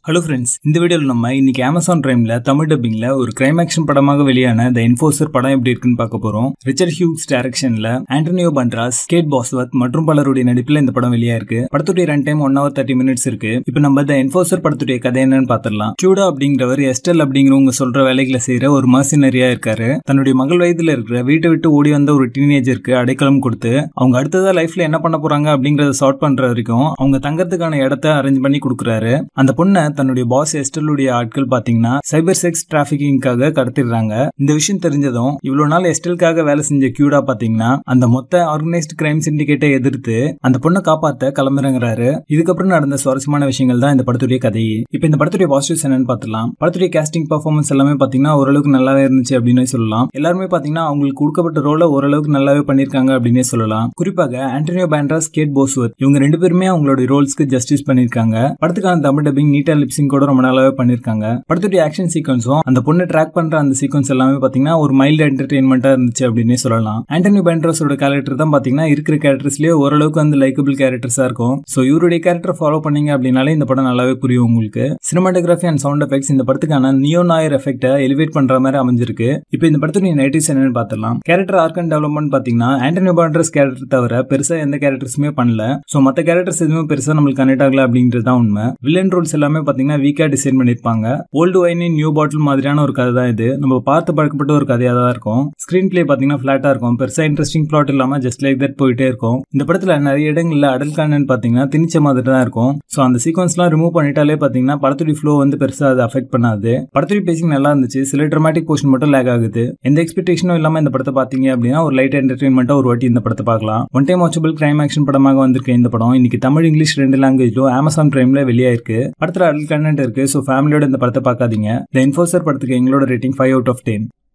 hello friends இந்த வீடியோவில் நம்ம இன்னைக்கு அமேசான் பிரைம்ல தமிழ் டப்பிங்ல ஒரு கிரைம் ஆக்ஷன் படமாக வெளியான த என்ஃபோர்சர் படம் எப்படி இருக்குன்னு பார்க்க போறோம் ரிச்சர்ட் ஹியூக்ஸ் டைரக்ஷன்ல ஆண்டனியோ பண்ட்ராஸ் கேட் பாஸ்வத் மற்றும் பலருடைய நடிப்புல இந்த படம் வெளியா இருக்கு படத்துடைய run time one hour thirty minutes இருக்கு இப்போ நம்ம த என்ஃபோர்சர் படத்துடைய கதை என்னன்னு பார்த்துடலாம் கியூடா அப்படிங்கிறவர் எஸ்டல் அப்படிங்கிறவங்க சொல்ற வேலைகளை செய்யற ஒரு மர்சினரியா இருக்காரு தன்னுடைய மகள் வயதுல இருக்கிற வீட்டை விட்டு ஓடி வந்த ஒரு டீனேஜருக்கு அடைக்கலம் கொடுத்து அவங்க அடுத்ததா லைஃப்ல என்ன பண்ண போறாங்க அப்படிங்கறத சார்ட் பண்ற வரைக்கும் அவங்க தங்கறதுக்கான இடத்த அரேஞ்ச் பண்ணி கொடுக்குறாரு அந்த பொண்ணை தன்னுடைய பாஸ் எஸ்டலுடைய ஆட்கள் பாத்தீங்கன்னா சைபர் செக்ஸ் டிராபிகிங்காக கடத்திடுறாங்க இந்த விஷயம் தெரிஞ்சதும் இவ்வளவு நாள் எஸ்டலுக்காக வேலை செஞ்ச கியூடா பாத்தீங்கன்னா அந்த மொத்த ஆர்கனைஸ்ட் கிரைம் சிண்டிகேட்டை எதிர்த்து அந்த பொண்ணை காப்பாத்த கிளம்புறங்கிறாரு இதுக்கப்புறம் நடந்த சுவாரஸ்யமான விஷயங்கள் தான் இந்த படத்துடைய கதை இப்ப இந்த படத்துடைய பாசிட்டிவ்ஸ் என்னன்னு பார்த்துலாம் படத்துடைய கேஸ்டிங் பர்ஃபார்மன்ஸ் எல்லாமே பாத்தீங்கன்னா ஓரளவுக்கு நல்லாவே இருந்துச்சு அப்படின்னு சொல்லலாம் எல்லாருமே பாத்தீங்கன்னா அவங்களுக்கு கொடுக்கப்பட்ட ரோல ஓரளவுக்கு நல்லாவே பண்ணிருக்காங்க அப்படின்னே சொல்லலாம் குறிப்பாக ஆண்டனியோ பேண்ட்ராஸ் கேட் போஸ்வத் இவங்க ரெண்டு பேருமே அவங்களோட ரோல்ஸ்க்கு ஜஸ்டிஸ் பண்ணிருக்காங்க படத்துக்கான தமிழ் டப்பிங் நீட்டா லிப்சிங் கூட ரொம்ப நல்லாவே பண்ணிருக்காங்க படத்துடைய ஆக்ஷன் சீக்வன்ஸும் அந்த பொண்ணை ட்ராக் பண்ற அந்த சீக்வன்ஸ் எல்லாமே பாத்தீங்கன்னா ஒரு மைல்டு என்டர்டைன்மெண்டா இருந்துச்சு அப்படின்னே சொல்லலாம் ஆண்டனி பேண்ட்ராஸோட கேரக்டர் தான் பாத்தீங்கன்னா இருக்கிற கேரக்டர்ஸ்லயே ஓரளவுக்கு வந்து லைக்கபிள் கேரக்டர்ஸா இருக்கும் சோ இவருடைய கேரக்டர் ஃபாலோ பண்ணீங்க அப்படின்னாலே இந்த படம் நல்லாவே புரியும் உங்களுக்கு சினிமாட்டோகிராஃபி அண்ட் சவுண்ட் எஃபெக்ட்ஸ் இந்த படத்துக்கான நியோ நாயர் எஃபெக்ட்டை எலிவேட் பண்ற மாதிரி அமைஞ்சிருக்கு இப்போ இந்த படத்துடைய நைட்டிவ்ஸ் என்னன்னு பார்த்துலாம் கேரக்டர் ஆர்க் அண்ட் டெவலப்மெண்ட் பாத்தீங்கன்னா ஆண்டனி பேண்ட்ரஸ் கேரக்டர் தவிர பெருசா எந்த கேரக்டர்ஸுமே பண்ணல சோ மத்த கேரக்டர்ஸ் எதுவுமே பெருசா நம்மளுக்கு கனெக்ட் ஆகல அப்படின்றது தான் உண்மை வில்லன் ரோல்ஸ் எல்லாமே பாத்தீங்கன்னா வீக்கா டிசைன் பண்ணிருப்பாங்க ஓல்டு வைனின் நியூ பாட்டில் மாதிரியான ஒரு கதை தான் இது நம்ம பார்த்து பழக்கப்பட்ட ஒரு கதையா தான் இருக்கும் ஸ்கிரீன் பிளே பாத்தீங்கன்னா பிளாட்டா இருக்கும் பெருசா இன்ட்ரெஸ்டிங் பிளாட் இல்லாம ஜஸ்ட் லைக் தட் போயிட்டே இருக்கும் இந்த படத்துல நிறைய இடங்கள்ல அடல் கான்டென்ட் பாத்தீங்கன்னா திணிச்ச மாதிரி தான் இருக்கும் சோ அந்த சீக்வன்ஸ்லாம் ரிமூவ் பண்ணிட்டாலே பாத்தீங்கன்னா படத்துடைய ஃப்ளோ வந்து பெருசா அது அஃபெக்ட் பண்ணாது படத்துடைய பேசிங் நல்லா இருந்துச்சு சில ட்ரமாட்டிக் போர்ஷன் மட்டும் லேக் ஆகுது எந்த எக்ஸ்பெக்டேஷனும் இல்லாம இந்த படத்தை பாத்தீங்க அப்படின்னா ஒரு லைட் என்டர்டைன்மெண்ட்டா ஒரு வாட்டி இந்த படத்தை பார்க்கலாம் one time watchable crime action படமாக வந்திருக்க இந்த படம் இன்னைக்கு தமிழ் இங்கிலீஷ் ரெண்டு லாங்குவேஜ்லும் அமேசான் பிரைம்ல வெளியாயிருக்கு படத்துல அடல் கண்டென்ட் இருக்கு ஸோ ஃபேமிலியோட இந்த படத்தை பார்க்காதீங்க த இன்ஃபோசர் படத்துக்கு எங்களோட rating five out of ten